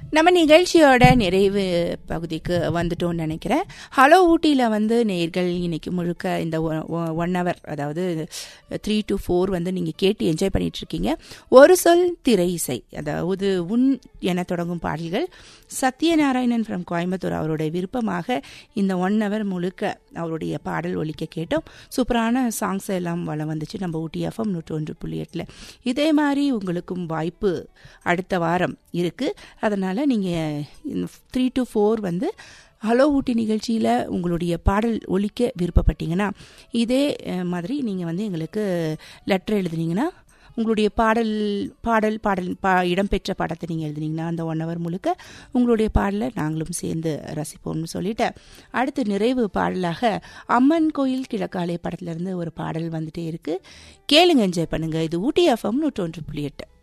நம்ம நிகழ்ச்சியோட நிறைவு பகுதிக்கு வந்துட்டோம்னு நினைக்கிறேன் ஹலோ ஊட்டியில் வந்து நேர்கள் இன்னைக்கு முழுக்க இந்த ஒன் ஹவர் அதாவது த்ரீ டு ஃபோர் வந்து நீங்கள் கேட்டு என்ஜாய் பண்ணிட்டு இருக்கீங்க ஒரு சொல் திரை இசை அதாவது உன் என தொடங்கும் பாடல்கள் சத்யநாராயணன் ஃப்ரம் கோயம்புத்தூர் அவருடைய விருப்பமாக இந்த ஒன் ஹவர் முழுக்க அவருடைய பாடல் ஒலிக்க கேட்டோம் சூப்பரான சாங்ஸ் எல்லாம் வளம் வந்துச்சு நம்ம ஊட்டி எஃப்எம் நூற்றி ஒன்று புள்ளி எட்டில் இதே மாதிரி உங்களுக்கும் வாய்ப்பு அடுத்த வாரம் இருக்குது அதனால் நீங்கள் த்ரீ டு ஃபோர் வந்து ஹலோ ஊட்டி நிகழ்ச்சியில் உங்களுடைய பாடல் ஒலிக்க விருப்பப்பட்டீங்கன்னா இதே மாதிரி நீங்கள் வந்து எங்களுக்கு லெட்டர் எழுதுனீங்கன்னா உங்களுடைய பாடல் பாடல் பாடல் பா இடம்பெற்ற படத்தை நீங்கள் எழுதுனீங்கன்னா அந்த ஒன் ஹவர் முழுக்க உங்களுடைய பாடலை நாங்களும் சேர்ந்து ரசிப்போம்னு சொல்லிட்டு அடுத்து நிறைவு பாடலாக அம்மன் கோயில் கிழக்காலே படத்துலேருந்து ஒரு பாடல் வந்துட்டே இருக்கு கேளுங்க என்ஜாய் பண்ணுங்க இது ஊட்டி எஃப்எம் நூற்றொன்று புள்ளி எட்டு